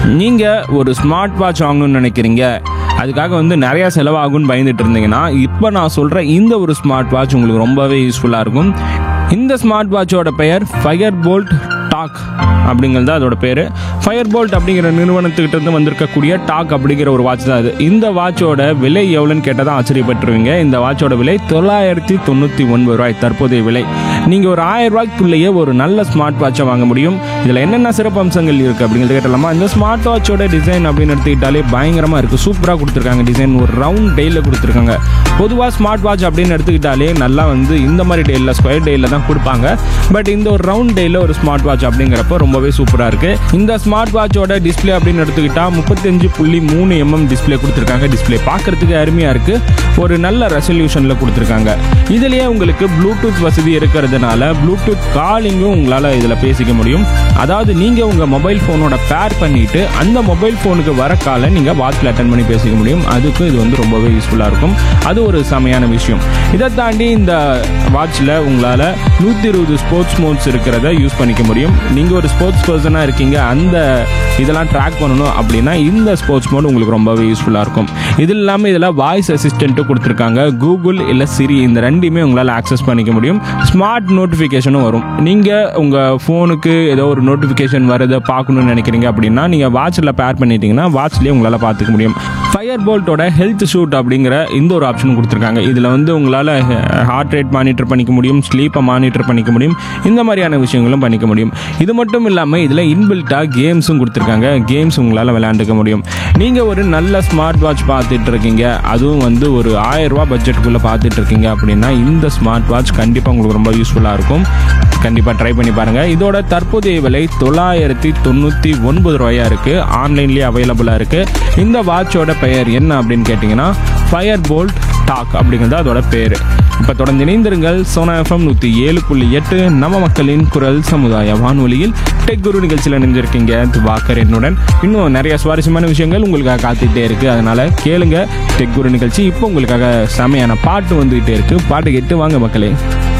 நீங்கள் ஒரு smart watch வாங்கணும்னு நினைக்கிறீங்க அதுக்காக வந்து நிறையா செலவாகும்னு பயந்துட்டு இருந்தீங்கன்னா இப்போ நான் சொல்கிற இந்த ஒரு ஸ்மார்ட் வாட்ச் உங்களுக்கு ரொம்பவே யூஸ்ஃபுல்லாக இருக்கும் இந்த ஸ்மார்ட் வாட்சோட பெயர் ஃபயர் போல்ட் டாக் அப்படிங்கிறது அதோட பேர் ஃபயர் போல்ட் அப்படிங்கிற நிறுவனத்துக்கிட்ட இருந்து வந்திருக்கக்கூடிய டாக் அப்படிங்கிற ஒரு வாட்ச் தான் இது இந்த வாட்சோட விலை எவ்வளோன்னு கேட்டால் தான் ஆச்சரியப்பட்டுருவீங்க இந்த வாட்சோட விலை தொள்ளாயிரத்தி தொண்ணூற்றி ஒன்பது ரூபாய் தற்போதைய விலை நீங்கள் ஒரு ஆயிரம் ரூபாய்க்குள்ளேயே ஒரு நல்ல ஸ்மார்ட் வாட்சை வாங்க முடியும் இதில் என்னென்ன சிறப்பு அம்சங்கள் இருக்குது அப்படிங்கிறது கேட்டலாமா இந்த ஸ்மார்ட் வாட்சோட டிசைன் அப்படின்னு எடுத்துக்கிட்டாலே பயங்கரமாக இருக்குது சூப்பராக கொடுத்துருக்காங்க டிசைன் ஒரு ரவுண்ட் டெய்லில் கொடுத்துருக்காங்க பொதுவாக ஸ்மார்ட் வாட்ச் அப்படின்னு எடுத்துக்கிட்டாலே நல்லா வந்து இந்த மாதிரி டெய்லில் ஸ்கொயர் டெய்லில் தான் கொடுப்பாங்க பட் இந்த ஒரு ரவுண்ட் டெய்லில் ஒரு ஸ்மார்ட் வாட்ச் அப்படிங்கிறப்ப ரொம்பவே சூப்பராக இருக்குது இந்த ஸ்மார்ட் வாட்சோட டிஸ்ப்ளே அப்படின்னு எடுத்துக்கிட்டா முப்பத்தஞ்சு புள்ளி மூணு எம்எம் டிஸ்ப்ளே கொடுத்துருக்காங்க டிஸ்ப்ளே பார்க்கறதுக்கு அருமையாக இருக்குது ஒரு நல்ல ரெசல்யூஷனில் கொடுத்துருக்காங்க இதுலேயே உங்களுக்கு ப்ளூடூத் வசதி இருக்கிறதுனால ப்ளூடூத் காலிங்கும் உங்களால் இதில் பேசிக்க முடியும் அதாவது நீங்கள் உங்கள் மொபைல் ஃபோனோட பேர் பண்ணிட்டு அந்த மொபைல் ஃபோனுக்கு வர காலை நீங்கள் வாட்சில் அட்டன் பண்ணி பேசிக்க முடியும் அதுக்கும் இது வந்து ரொம்பவே யூஸ்ஃபுல்லாக இருக்கும் அது ஒரு செமையான விஷயம் இதை தாண்டி இந்த வாட்சில் உங்களால் நூற்றி இருபது ஸ்போர்ட்ஸ் மோட்ஸ் இருக்கிறத யூஸ் பண்ணிக்க முடியும் நீங்கள் ஒரு ஸ்போர்ட்ஸ் பர்சனாக இருக்கீங்க அந்த இதெல்லாம் ட்ராக் பண்ணணும் அப்படின்னா இந்த ஸ்போர்ட்ஸ் மோட் உங்களுக்கு ரொம்பவே யூஸ்ஃபுல்லாக இருக்கும் இது இல்லாமல் இதில் வாய்ஸ் அசிஸ்டண்ட்டும் கொடுத்துருக்காங்க கூகுள் இல்லை சிரி இந்த ரெண்டையுமே உங்களால் ஆக்சஸ் பண்ணிக்க முடியும் ஸ்மார்ட் நோட்டிஃபிகேஷனும் வரும் நீங்கள் உங்கள் ஃபோனுக்கு ஏதோ ஒரு நோட்டிஃபிகேஷன் வரதை பார்க்கணும்னு நினைக்கிறீங்க அப்படின்னா நீங்கள் வாட்சில் பேர் பண்ணிட்டீங்கன்னா வாட்ச்லேயே உங்களால் பார்த்துக்க முடியும் ஃபயர் போல்ட்டோட ஹெல்த் ஷூட் அப்படிங்கிற இந்த ஒரு ஆப்ஷன் கொடுத்துருக்காங்க இதில் வந்து உங்களால் ஹார்ட் ரேட் மானிட்டர் பண்ணிக்க முடியும் ஸ்லீப்பை மானிட்டர் பண்ணிக்க முடியும் இந்த மாதிரியான விஷயங்களும் பண்ணிக்க முடியும் இது மட்டும் இல்லாமல் இதில் இன்பில்ட்டாக கேம்ஸும் கொடுத்துருக்காங்க கேம்ஸ் உங்களால் விளையாண்டுக்க முடியும் நீங்கள் ஒரு நல்ல ஸ்மார்ட் வாட்ச் பார்த்துட்டு இருக்கீங்க அதுவும் வந்து ஒரு ஆயிரம் ரூபாய் பட்ஜெட்டுக்குள்ளே பார்த்துட்டு இருக்கீங்க அப்படின்னா இந்த ஸ்மார்ட் வாட்ச் கண்டிப்பாக உங்களுக்கு ரொம்ப யூஸ்ஃபுல்லாக இருக்கும் கண்டிப்பாக ட்ரை பண்ணி பாருங்கள் இதோட தற்போதைய விலை தொள்ளாயிரத்தி தொண்ணூற்றி ஒன்பது ரூபாயா இருக்குது ஆன்லைன்லேயே அவைலபிளாக இருக்குது இந்த வாட்சோட பெயர் என்ன அப்படின்னு கேட்டிங்கன்னா ஃபயர் போல்ட் டாக் அப்படிங்கிறது அதோட பேர் இப்போ தொடர்ந்து இணைந்திருங்கள் சோனா எஃப்எம் நூற்றி ஏழு புள்ளி எட்டு நம்ம மக்களின் குரல் சமுதாய வானொலியில் டெக் குரு நிகழ்ச்சியில் இணைஞ்சிருக்கீங்க திவாக்கர் என்னுடன் இன்னும் நிறைய சுவாரஸ்யமான விஷயங்கள் உங்களுக்காக காத்துக்கிட்டே இருக்குது அதனால் கேளுங்க டெக் குரு நிகழ்ச்சி இப்போ உங்களுக்காக செமையான பாட்டு வந்துகிட்டே இருக்குது பாட்டு கேட்டு வாங்க மக்களே